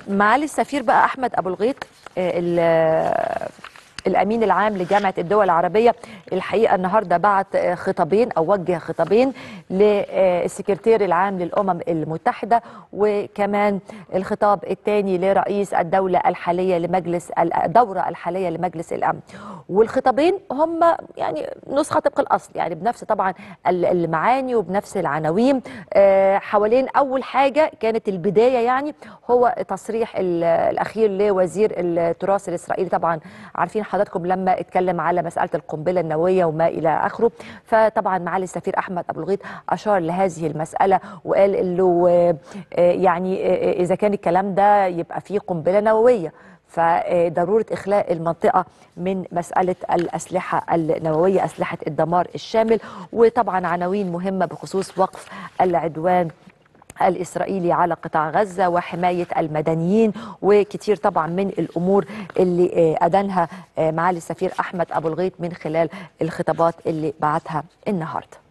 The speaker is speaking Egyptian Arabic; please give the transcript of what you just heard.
معالي السفير بقى احمد ابو الغيط آه، ال- الامين العام لجامعه الدول العربيه الحقيقه النهارده بعت آه، خطابين او وجه خطابين للسكرتير العام للامم المتحده وكمان الخطاب الثاني لرئيس الدوله الحاليه لمجلس الدوره الحاليه لمجلس الامن والخطابين هم يعني نسخه طبق الاصل يعني بنفس طبعا ال- المعاني وبنفس العناوين آه، حوالين اول حاجه كانت البدايه يعني هو تصريح ال- الاخير لوزير التراث الاسرائيلي طبعا عارفين حضراتكم لما اتكلم على مساله القنبله النوويه وما الى اخره فطبعا معالي السفير احمد ابو الغيط اشار لهذه المساله وقال انه آه، آه، يعني آه، آه، اذا كان الكلام ده يبقى فيه قنبله نوويه فضرورة إخلاء المنطقة من مسألة الأسلحة النووية أسلحة الدمار الشامل وطبعا عناوين مهمة بخصوص وقف العدوان الإسرائيلي على قطاع غزة وحماية المدنيين وكتير طبعا من الأمور اللي آه، أدانها آه، معالي السفير أحمد أبو الغيط من خلال الخطابات اللي بعتها النهارده